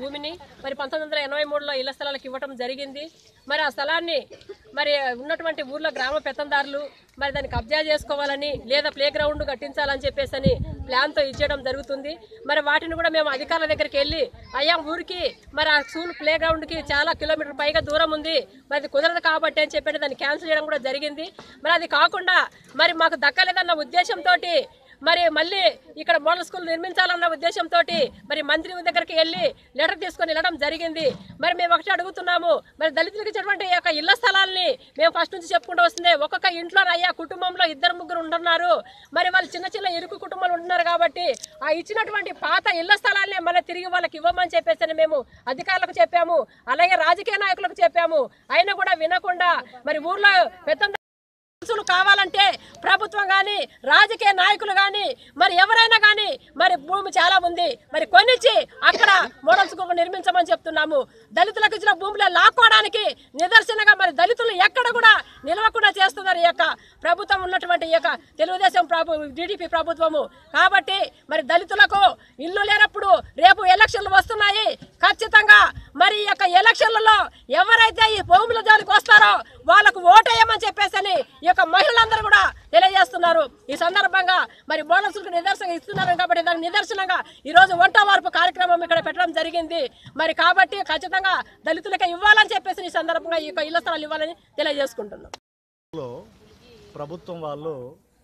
భూమిని మరి పంతొమ్మిది వందల ఎనభై మూడులో ఇళ్ల స్థలాలకు ఇవ్వటం జరిగింది మరి ఆ స్థలాన్ని మరి ఉన్నటువంటి ఊర్లో గ్రామ పెత్తందారులు మరి దాన్ని కబ్జా చేసుకోవాలని లేదా ప్లే గ్రౌండ్ కట్టించాలని చెప్పేసి అని ప్లాన్తో ఇచ్చేయడం జరుగుతుంది మరి వాటిని కూడా మేము అధికారుల దగ్గరికి వెళ్ళి అయ్యా ఊరికి మరి ఆ స్కూల్ ప్లే గ్రౌండ్కి చాలా కిలోమీటర్ పైగా దూరం ఉంది మరి అది కుదరదు కాబట్టి అని చెప్పి దాన్ని క్యాన్సిల్ చేయడం కూడా జరిగింది మరి అది కాకుండా మరి మాకు దక్కలేదన్న ఉద్దేశంతో మరి మళ్ళీ ఇక్కడ మోడల్ స్కూల్ నిర్మించాలన్న ఉద్దేశంతో మరి మంత్రి దగ్గరికి వెళ్ళి లెటర్ తీసుకొని వెళ్ళడం జరిగింది మరి మేము ఒకటి అడుగుతున్నాము మరి దళితులకు ఇచ్చినటువంటి ఈ యొక్క ఇళ్ల స్థలాల్ని మేము ఫస్ట్ నుంచి చెప్పుకుంటూ వస్తుంది ఒక్కొక్క ఇంట్లో అయ్యా కుటుంబంలో ఇద్దరు ముగ్గురు ఉంటున్నారు మరి వాళ్ళు చిన్న చిన్న ఇరుకు కుటుంబాలు ఉంటున్నారు కాబట్టి ఆ ఇచ్చినటువంటి పాత ఇళ్ల స్థలాల్ని మళ్ళీ తిరిగి వాళ్ళకి ఇవ్వమని చెప్పేసి మేము అధికారులకు చెప్పాము అలాగే రాజకీయ నాయకులకు చెప్పాము అయినా కూడా వినకుండా మరి ఊర్లో పెద్ద మనుషులు కావాలంటే ప్రభుత్వం కానీ రాజకీయ నాయకులు కానీ మరి ఎవరైనా కానీ మరి భూమి చాలా ఉంది మరి కొనిచ్చి అక్కడ మోడల్ స్కూల్ నిర్మించమని చెప్తున్నాము దళితులకు ఇచ్చిన భూమిలో లాక్కోవడానికి నిదర్శనంగా మరి దళితులు ఎక్కడ కూడా నిలవకుండా చేస్తున్నారు ఈ యొక్క ప్రభుత్వం ఉన్నటువంటి ఈ యొక్క తెలుగుదేశం ప్రభు టీడీపీ ప్రభుత్వము కాబట్టి మరి దళితులకు ఇల్లు లేనప్పుడు రేపు ఎలక్షన్లు వస్తున్నాయి ఖచ్చితంగా మరి ఈ యొక్క ఎలక్షన్లలో ఎవరైతే ఈ భూముల జోలికి వస్తారో వాళ్ళకు ఓటేయమని చెప్పేసి అని ఈ యొక్క మహిళలందరూ కూడా తెలియజేస్తున్నారు ఈ సందర్భంగా మరి బోనసులకు నిదర్శనంగా ఇస్తున్నారు కాబట్టి దానికి నిదర్శనంగా ఈ రోజు వంట వార్పు కార్యక్రమం ఇక్కడ పెట్టడం జరిగింది మరి కాబట్టి ఖచ్చితంగా దళితులకే ఇవ్వాలని చెప్పేసి ఈ సందర్భంగా ఈ యొక్క ఇళ్ల స్థలాలు ఇవ్వాలని తెలియజేసుకుంటున్నాం లో ప్రభుత్వం వాళ్ళు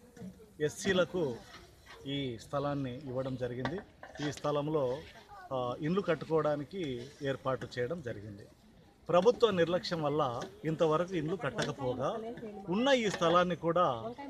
ఎస్సీలకు ఈ స్థలాన్ని ఇవ్వడం జరిగింది ఈ స్థలంలో ఆ, ఇండ్లు కట్టుకోవడానికి ఏర్పాటు చేయడం జరిగింది ప్రభుత్వ నిర్లక్ష్యం వల్ల ఇంతవరకు ఇండ్లు కట్టకపోగా ఉన్న ఈ స్థలాన్ని కూడా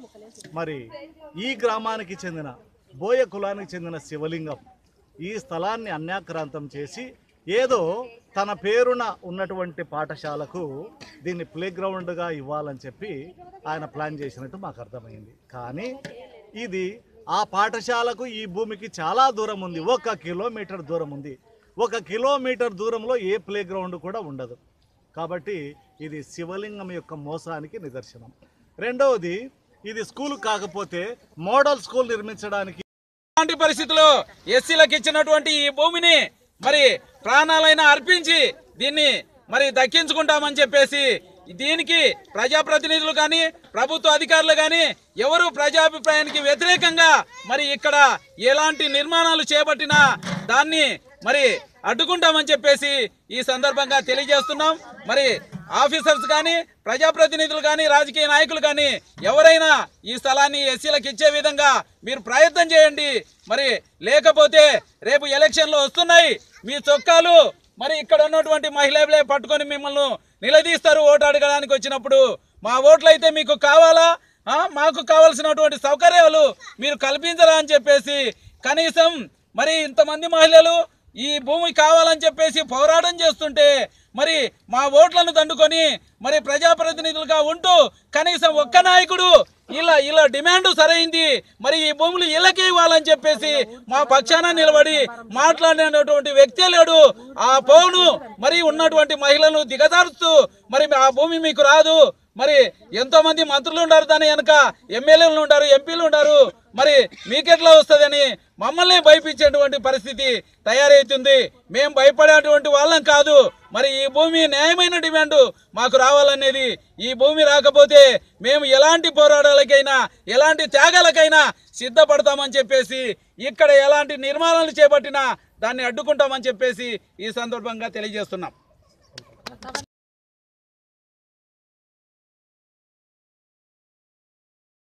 మరి ఈ గ్రామానికి చెందిన బోయ కులానికి చెందిన శివలింగం ఈ స్థలాన్ని అన్యాక్రాంతం చేసి ఏదో తన పేరున ఉన్నటువంటి పాఠశాలకు దీన్ని ప్లే గ్రౌండ్గా ఇవ్వాలని చెప్పి ఆయన ప్లాన్ చేసినట్టు మాకు అర్థమైంది కానీ ఇది ఆ పాఠశాలకు ఈ భూమికి చాలా దూరం ఉంది ఒక కిలోమీటర్ దూరం ఉంది ఒక కిలోమీటర్ దూరంలో ఏ ప్లే గ్రౌండ్ కూడా ఉండదు కాబట్టి ఇది శివలింగం యొక్క మోసానికి నిదర్శనం రెండవది ఇది స్కూల్ కాకపోతే మోడల్ స్కూల్ నిర్మించడానికి ఇలాంటి పరిస్థితుల్లో ఎస్సీలకు ఇచ్చినటువంటి ఈ భూమిని మరి ప్రాణాలైనా అర్పించి దీన్ని మరి దక్కించుకుంటామని చెప్పేసి దీనికి ప్రజాప్రతినిధులు కానీ ప్రభుత్వ అధికారులు కానీ ఎవరు ప్రజాభిప్రాయానికి వ్యతిరేకంగా మరి ఇక్కడ ఎలాంటి నిర్మాణాలు చేపట్టినా దాన్ని మరి అడ్డుకుంటామని చెప్పేసి ఈ సందర్భంగా తెలియజేస్తున్నాం మరి ఆఫీసర్స్ కానీ ప్రజాప్రతినిధులు కానీ రాజకీయ నాయకులు కానీ ఎవరైనా ఈ స్థలాన్ని ఎస్సీలకు ఇచ్చే విధంగా మీరు ప్రయత్నం చేయండి మరి లేకపోతే రేపు ఎలక్షన్లు వస్తున్నాయి మీ చొక్కాలు మరి ఇక్కడ ఉన్నటువంటి మహిళలే పట్టుకొని మిమ్మల్ని నిలదీస్తారు ఓటు అడగడానికి వచ్చినప్పుడు మా ఓట్లు అయితే మీకు కావాలా ఆ, మాకు కావాల్సినటువంటి సౌకర్యాలు మీరు కల్పించరా అని చెప్పేసి కనీసం మరి ఇంతమంది మహిళలు ఈ భూమి కావాలని చెప్పేసి పోరాటం చేస్తుంటే మరి మా ఓట్లను దండుకొని మరి ప్రజాప్రతినిధులుగా ఉంటూ కనీసం ఒక్క నాయకుడు ఇలా ఇలా డిమాండ్ సరైంది మరి ఈ భూములు ఇళ్ళకే ఇవ్వాలని చెప్పేసి మా పక్షాన నిలబడి మాట్లాడినటువంటి వ్యక్తే లేడు ఆ పోను మరి ఉన్నటువంటి మహిళలను దిగజారుస్తూ మరి ఆ భూమి మీకు రాదు మరి ఎంతో మంది మంత్రులు ఉంటారు దాని వెనక ఎమ్మెల్యేలు ఉంటారు ఎంపీలు ఉంటారు మరి మీకెట్లా వస్తుందని మమ్మల్ని భయపించేటువంటి పరిస్థితి తయారవుతుంది మేము భయపడేటువంటి వాళ్ళం కాదు మరి ఈ భూమి న్యాయమైన డిమాండ్ మాకు రావాలనేది ఈ భూమి రాకపోతే మేము ఎలాంటి పోరాటాలకైనా ఎలాంటి త్యాగాలకైనా సిద్ధపడతామని చెప్పేసి ఇక్కడ ఎలాంటి నిర్మాణాలు చేపట్టినా దాన్ని అడ్డుకుంటామని చెప్పేసి ఈ సందర్భంగా తెలియజేస్తున్నాం